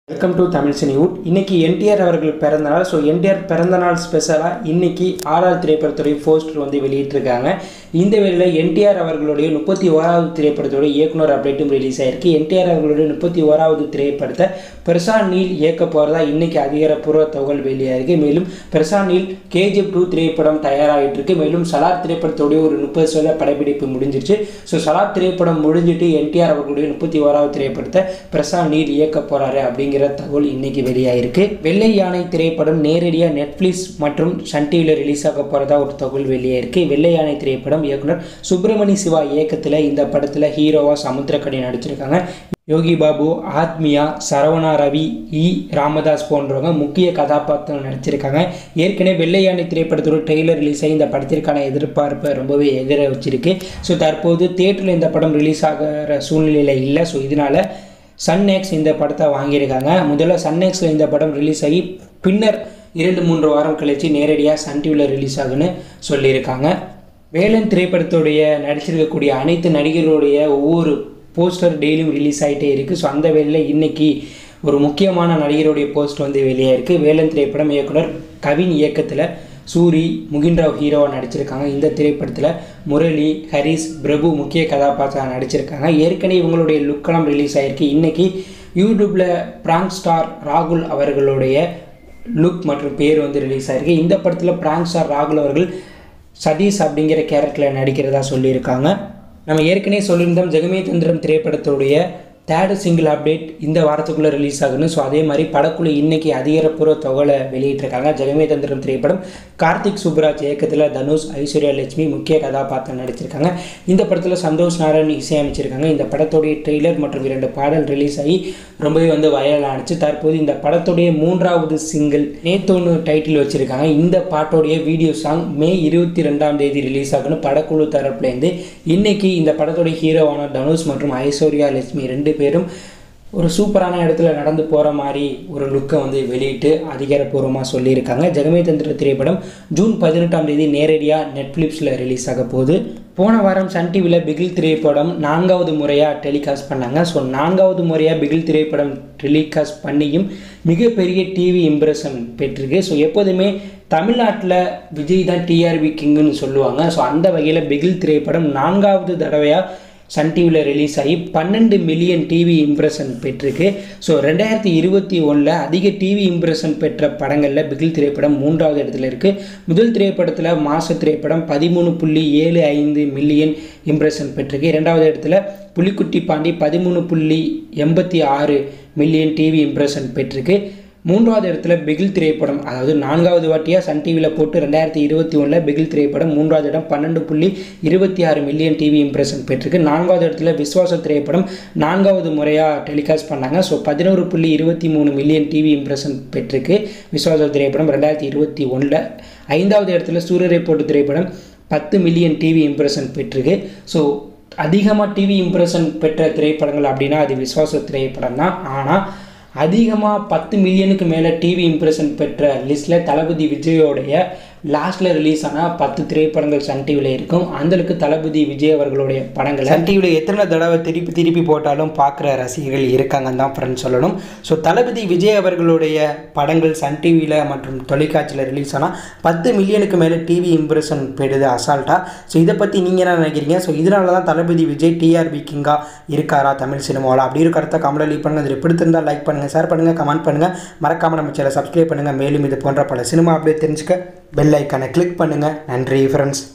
welcome to Tamil Cinewood இன்னைக்கு என்டிஆர் அவர்கள் பிறந்தநாள் ஸோ என்டிஆர் பிறந்தநாள் ஸ்பெஷலாக இன்னைக்கு ஆர்ஆர் திரைப்படத்துடைய போஸ்டர் வந்து வெளியிட்டிருக்காங்க இந்த வேளையில் என்டிஆர் அவர்களுடைய முப்பத்தி ஓராவது திரைப்படத்துடைய இயக்குனர் அப்டேட்டும் ரிலீஸ் ஆயிருக்கு என்டிஆர் அவர்களுடைய முப்பத்தி ஓராவது திரைப்படத்தை பெர்சா நீல் இயக்க போகிறதா இன்னைக்கு அதிகாரப்பூர்வ தகவல் வெளியாயிருக்கு மேலும் பெர்சா நீல் கேஜிஎஃப் டூ திரைப்படம் தயாராகிட்டு இருக்கு மேலும் சலார் திரைப்படத்துடைய ஒரு முப்பது சொல்ல படப்பிடிப்பு முடிஞ்சிருச்சு ஸோ சலார் திரைப்படம் முடிஞ்சிட்டு என்டிஆர் அவர்களுடைய முப்பத்தி ஓராவது திரைப்படத்தை பிரசா நீல் இயக்க போறாரு அப்படிங்கிற தகவல் இன்னைக்கு வெளியாயிருக்கு வெள்ளை யானை திரைப்படம் நேரடியாக நெட்ஃப்ளிக்ஸ் மற்றும் சன் டிவியில் ரிலீஸ் ஆக போகிறதா ஒரு தகவல் வெளியாயிருக்கு வெள்ளை யானை திரைப்படம் இயக்குனர் சுப்பிரமணி சிவா இயக்கத்தில் இந்த படத்தில் ஹீரோவா சமுத்திரக்கடி நடிச்சிருக்காங்க யோகி பாபு ஆத்மியா சரவணா ரவி இ ராமதாஸ் போன்றவங்க முக்கிய கதாபாத்திரம் நடிச்சிருக்காங்க ஏற்கனவே வெள்ளை யானை திரைப்படத்தோட ட்ரெய்லர் ரிலீஸ் ஆகி இந்த படத்திற்கான எதிர்பார்ப்பை ரொம்பவே எதிர வச்சிருக்கு ஸோ தற்போது தேட்டரில் இந்த படம் ரிலீஸ் ஆகிற சூழ்நிலையில் இல்லை ஸோ இதனால சன் எக்ஸ் இந்த படத்தை வாங்கியிருக்காங்க முதல்ல சன் எக்ஸில் இந்த படம் ரிலீஸ் ஆகி பின்னர் இரண்டு மூன்று வாரம் கழித்து நேரடியாக சன் டிவியில் ரிலீஸ் ஆகுன்னு சொல்லியிருக்காங்க வேலன் திரைப்படத்துடைய நடிச்சிருக்கக்கூடிய அனைத்து நடிகர்களுடைய ஒவ்வொரு போஸ்டர் டெய்லியும் ரிலீஸ் ஆகிட்டே இருக்குது ஸோ அந்த வேலையில் இன்னைக்கு ஒரு முக்கியமான நடிகருடைய போஸ்ட் வந்து வெளியாயிருக்கு வேலன் திரைப்படம் இயக்குனர் கவின் இயக்கத்தில் சூரி முகின்ராவ் ஹீரோவாக நடிச்சிருக்காங்க இந்த திரைப்படத்தில் முரளி ஹரிஸ் பிரபு முக்கிய கதாபாத்திரம் நடிச்சிருக்காங்க ஏற்கனவே இவங்களுடைய லுக்கெல்லாம் ரிலீஸ் ஆகிருக்கு இன்றைக்கி யூடியூப்பில் பிராங்க் ஸ்டார் ராகுல் அவர்களுடைய லுக் மற்றும் பேர் வந்து ரிலீஸ் ஆகிருக்கு இந்த படத்தில் பிராங்க் ஸ்டார் ராகுல் அவர்கள் சதீஷ் அப்படிங்கிற கேரக்டரில் நடிக்கிறதா சொல்லியிருக்காங்க நம்ம ஏற்கனவே சொல்லியிருந்தோம் ஜெகமே தந்திரம் திரைப்படத்துடைய தேர்டு சிங்கிள் அப்டேட் இந்த வாரத்துக்குள்ளே ரிலீஸ் ஆகணும் ஸோ அதே மாதிரி படக்குழு இன்னைக்கு அதிகாரப்பூர்வ தகவலை வெளியிட்டிருக்காங்க ஜெகமே தந்திரம் திரைப்படம் கார்த்திக் சுப்ராஜ் இயக்கத்தில் தனுஷ் ஐஸ்வர்யா லட்சுமி முக்கிய கதாபாத்திரம் நடிச்சிருக்காங்க இந்த படத்தில் சந்தோஷ் நாராயண் இசையமைச்சிருக்காங்க இந்த படத்துடைய ட்ரெய்லர் மற்றும் இரண்டு பாடல் ரிலீஸ் ஆகி ரொம்பவே வந்து வைரல் ஆனிச்சு தற்போது இந்த படத்துடைய மூன்றாவது சிங்கிள் நேத்தோன்னு டைட்டில் வச்சுருக்காங்க இந்த பாட்டோடைய வீடியோ சாங் மே இருபத்தி ரெண்டாம் தேதி ரிலீஸ் ஆகணும் படக்குழு தரப்புலேருந்து இன்னைக்கு இந்த படத்துடைய ஹீரோவான தனுஷ் மற்றும் ஐஸ்வர்யா லட்சுமி ரெண்டு பேரும் ஒரு சூப்பரான இடத்துல நடந்து போகிற மாதிரி ஒரு லுக்கை வந்து வெளியிட்டு அதிகாரப்பூர்வமாக சொல்லியிருக்காங்க ஜெகமே தந்திர திரைப்படம் ஜூன் பதினெட்டாம் தேதி நேரடியாக நெட்ஃப்ளிக்ஸில் ரிலீஸ் ஆக போகுது போன வாரம் சன் டிவியில் பிகில் திரைப்படம் நான்காவது முறையாக டெலிகாஸ்ட் பண்ணாங்க ஸோ நான்காவது முறையாக பிகில் திரைப்படம் டெலிகாஸ்ட் பண்ணியும் மிகப்பெரிய டிவி இம்ப்ரெஷன் பெற்றிருக்கு ஸோ எப்போதுமே தமிழ்நாட்டில் விஜய் தான் டிஆர்பி கிங்குன்னு சொல்லுவாங்க ஸோ அந்த வகையில் பிகில் திரைப்படம் நான்காவது தடவையாக சன் டிவியில் ரிலீஸ் ஆகி பன்னெண்டு மில்லியன் டிவி இம்ப்ரெஷன் பெற்றிருக்கு ஸோ ரெண்டாயிரத்தி இருபத்தி ஒன்றில் அதிக டிவி இம்ப்ரெஷன் பெற்ற படங்களில் பிகில் திரைப்படம் மூன்றாவது இடத்துல இருக்குது முதல் திரைப்படத்தில் மாச திரைப்படம் பதிமூணு புள்ளி ஏழு ஐந்து மில்லியன் இம்ப்ரெஷன் பெற்றிருக்கு இரண்டாவது இடத்துல புலிக்குட்டி பாண்டி பதிமூணு புள்ளி எண்பத்தி ஆறு மில்லியன் டிவி இம்ப்ரெஷன் பெற்றிருக்கு மூன்றாவது இடத்துல பிகில் திரைப்படம் அதாவது நான்காவது வாட்டியாக சன் டிவியில் போட்டு ரெண்டாயிரத்தி இருபத்தி ஒன்றில் பிகில் திரைப்படம் மூன்றாவது இடம் பன்னெண்டு புள்ளி இருபத்தி ஆறு மில்லியன் டிவி இம்ப்ரெஷன் பெற்றிருக்கு நான்காவது இடத்துல விஸ்வாச திரைப்படம் நான்காவது முறையாக டெலிகாஸ்ட் பண்ணாங்க ஸோ பதினோரு புள்ளி இருபத்தி மூணு மில்லியன் டிவி இம்ப்ரெஷன் பெற்றிருக்கு விஸ்வாச திரைப்படம் ரெண்டாயிரத்தி இருபத்தி ஒன்றில் ஐந்தாவது இடத்துல சூரியரை போட்டு திரைப்படம் பத்து மில்லியன் டிவி இம்ப்ரெஷன் பெற்றிருக்கு ஸோ அதிகமாக டிவி இம்ப்ரெஷன் பெற்ற திரைப்படங்கள் அப்படின்னா அது விஸ்வாச திரைப்படம் தான் ஆனால் அதிகமாக பத்து மில்லியனுக்கு மேலே டிவி இம்ப்ரெஷன் பெற்ற லிஸ்ட்டில் தளபதி விஜயோடைய லாஸ்ட்டில் ரிலீஸ் ஆனால் பத்து திரைப்படங்கள் சன் டிவியில் இருக்கும் அந்தளவுக்கு தளபதி விஜய் அவர்களுடைய படங்கள் சன் டிவியில் எத்தனை தடவை திருப்பி திருப்பி போட்டாலும் பார்க்குற ரசிகர்கள் இருக்காங்கன்னு தான் ஃப்ரெண்ட்ஸ் சொல்லணும் ஸோ தளபதி விஜய் அவர்களுடைய படங்கள் சன் டிவியில் மற்றும் தொலைக்காட்சியில் ரிலீஸ் ஆனால் பத்து மில்லியனுக்கு மேலே டிவி இம்ப்ரெஷன் பெறுது அசால்ட்டாக ஸோ இதை பற்றி நீங்கள் என்ன நினைக்கிறீங்க ஸோ இதனால தான் தளபதி விஜய் டிஆர்பி கிங்காக இருக்காரா தமிழ் சினிமாவில் அப்படி ஒரு கருத்தை கமெண்ட்டில் லீவ் பண்ணுங்கள் இதில் பிடித்திருந்தால் லைக் பண்ணுங்கள் ஷேர் பண்ணுங்கள் கமெண்ட் பண்ணுங்கள் மறக்காமல் நம்ம சேனலை சப்ஸ்கிரைப் பண்ணுங்கள் மேலும் இது போன்ற பல சினிமா அப்படியே தெரிஞ்சுக்க பெல் ஐக்கானை கிளிக் பண்ணுங்கள் நன்றி ஃப்ரெண்ட்ஸ்